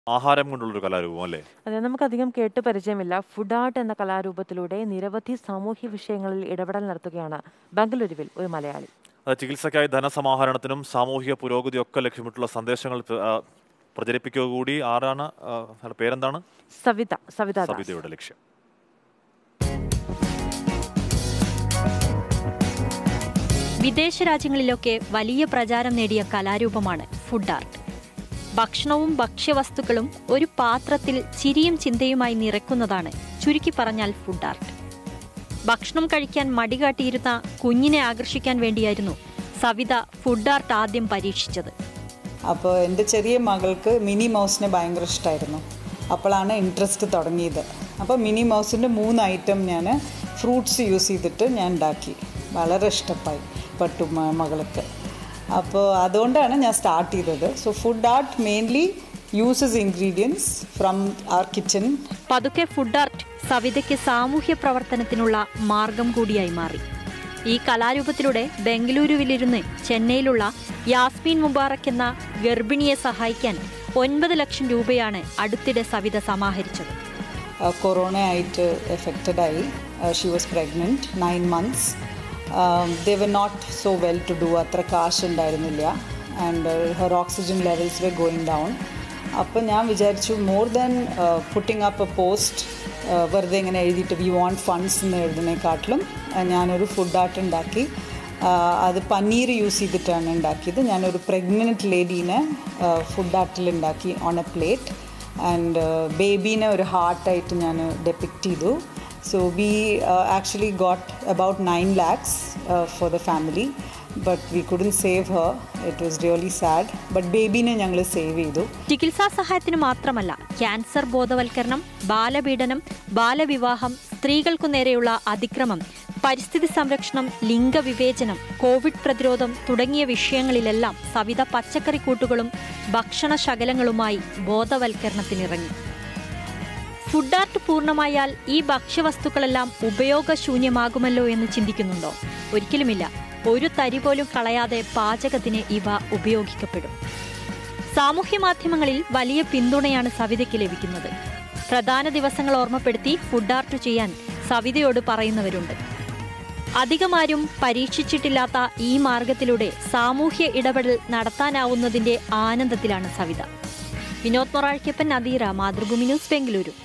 ആഹാരം കൊണ്ടുള്ളൊരു കലാരൂപം അല്ലേ അതെ നമുക്കധികം കേട്ട് പരിചയമില്ല ഫുഡ് ആർട്ട് എന്ന കലാരൂപത്തിലൂടെ നിരവധി സാമൂഹ്യ വിഷയങ്ങളിൽ ഇടപെടൽ നടത്തുകയാണ് ബംഗളൂരുവിൽ ഒരു മലയാളി അത് ചികിത്സയ്ക്കായി ധനസമാഹരണത്തിനും സാമൂഹിക പുരോഗതിയൊക്കെ ലക്ഷ്യമിട്ടുള്ള സന്ദേശങ്ങൾ പ്ര- ആ, പ്രചരിപ്പിക്കുക കൂടി ആരാണ് ആ, അയാളുടെ പേരെന്താണ് സവിത സവിത ദാസ്. സവിതയുടെ ലക്ഷ്യം വിദേശ രാജ്യങ്ങളിലൊക്കെ വലിയ പ്രചാരം നേടിയ കലാരൂപമാണ് ഫുഡ് ആർട്ട് ഭക്ഷണവും ഭക്ഷ്യവസ്തുക്കളും ഒരു പാത്രത്തിൽ ചിരിയും ചിന്തയുമായി നിറക്കുന്നതാണ് ചുരുക്കി പറഞ്ഞാൽ ഫുഡ് ആർട്ട് ഭക്ഷണം കഴിക്കാൻ മടികാട്ടിയിരുന്ന കുഞ്ഞിനെ ആകർഷിക്കാൻ വേണ്ടിയായിരുന്നു സവിത ഫുഡ് ആർട്ട് ആദ്യം പരീക്ഷിച്ചത് അപ്പോൾ എൻ്റെ ചെറിയ മകൾക്ക് മിനി മൗസിനെ ഭയങ്കര ഇഷ്ടമായിരുന്നു അപ്പോഴാണ് ഇൻട്രസ്റ്റ് തുടങ്ങിയത് അപ്പോൾ മിനി മൗസിൻ്റെ മൂന്ന് ഐറ്റം ഞാൻ ഫ്രൂട്ട്സ് യൂസ് ചെയ്തിട്ട് ഞാൻ ഉണ്ടാക്കി വളരെ ഇഷ്ടമായി പട്ടു മ- മകൾക്ക് അപ്പോൾ അതുകൊണ്ടാണ് ഞാൻ സ്റ്റാർട്ട് ചെയ്തത് so food art mainly uses ingredients from our kitchen പതുക്കെ ഫുഡ് ആർട്ട് സവിതയ്ക്ക് സാമൂഹ്യ പ്രവർത്തനത്തിനുള്ള മാർഗം കൂടിയായി മാറി ഈ കലാരൂപത്തിലൂടെ ബംഗളൂരുവിലിരുന്ന് ചെന്നൈയിലുള്ള യാസ്മീൻ മുബാറക് എന്ന ഗർഭിണിയെ സഹായിക്കാൻ ഒൻപത് ലക്ഷം രൂപയാണ് അടുത്തിടെ സവിത സമാഹരിച്ചത് കൊറോണ ആയിട്ട് എഫക്റ്റഡ് ആയി she was pregnant nine months they were not so well to do അത്ര കാശ് ഉണ്ടായിരുന്നില്ല and her oxygen levels were going down അപ്പോൾ ഞാൻ വിചാരിച്ചു more than putting up a post വെറുതെ ഇങ്ങനെ എഴുതിയിട്ട് വി വാണ്ട് ഫണ്ട്സ് എന്ന് എഴുതുന്നതിനെക്കാട്ടിലും uh, ഞാനൊരു ഫുഡ് ആർട്ട് ഉണ്ടാക്കി ആഹ് അത് പനീർ യൂസ് ചെയ്തിട്ടാണ് ഉണ്ടാക്കിയത് ഞാനൊരു പ്രഗ്നൻറ്റ് ലേഡീനെ ഫുഡ് ആർട്ടിൽ ഉണ്ടാക്കി ഓൺ എ പ്ലേറ്റ് ആൻഡ് ബേബീനെ ഒരു ഹാർട്ടായിട്ട് ഞാൻ ഡെപ്പിക്റ്റ് ചെയ്തു so we actually got about nine lakhs for the family but we couldn't save her it was really sad but ബേബീനെ ഞങ്ങൾ സേവ് ചെയ്തു ചികിത്സാ സഹായത്തിന് മാത്രമല്ല ക്യാൻസർ ബോധവൽക്കരണം ബാലപീഡനം ബാലവിവാഹം സ്ത്രീകൾക്കു നേരെയുള്ള അതിക്രമം പരിസ്ഥിതി സംരക്ഷണം ലിംഗവിവേചനം കോവിഡ് പ്രതിരോധം തുടങ്ങിയ വിഷയങ്ങളിലെല്ലാം സവിത പച്ചക്കറിക്കൂട്ടുകളും ഭക്ഷണ ശകലങ്ങളുമായി ബോധവൽക്കരണത്തിനിറങ്ങി ഫുഡ് ആർട്ട് പൂർണ്ണമായാൽ ഈ ഭക്ഷ്യവസ്തുക്കളെല്ലാം ഉപയോഗശൂന്യമാകുമല്ലോ എന്ന് ചിന്തിക്കുന്നുണ്ടോ ഒരിക്കലുമില്ല ഒരു തരി പോലും കളയാതെ പാചകത്തിന് ഇവ ഉപയോഗിക്കപ്പെടും സാമൂഹ്യ മാധ്യമങ്ങളിൽ വലിയ പിന്തുണയാണ് സവിതയ്ക്ക് ലഭിക്കുന്നത് പ്രധാന ദിവസങ്ങൾ ഓർമ്മപ്പെടുത്തി ഫുഡ് ആർട്ട് ചെയ്യാൻ സവിതയോട് പറയുന്നവരുണ്ട് അധികമാരും പരീക്ഷിച്ചിട്ടില്ലാത്ത ഈ മാർഗത്തിലൂടെ സാമൂഹ്യ ഇടപെടൽ നടത്താനാവുന്നതിന്റെ ആനന്ദത്തിലാണ് സവിത വിനോദ് മൊറാഴ്ക്കപ്പൻ നദീറ മാതൃഭൂമി ന്യൂസ് ബംഗളൂരു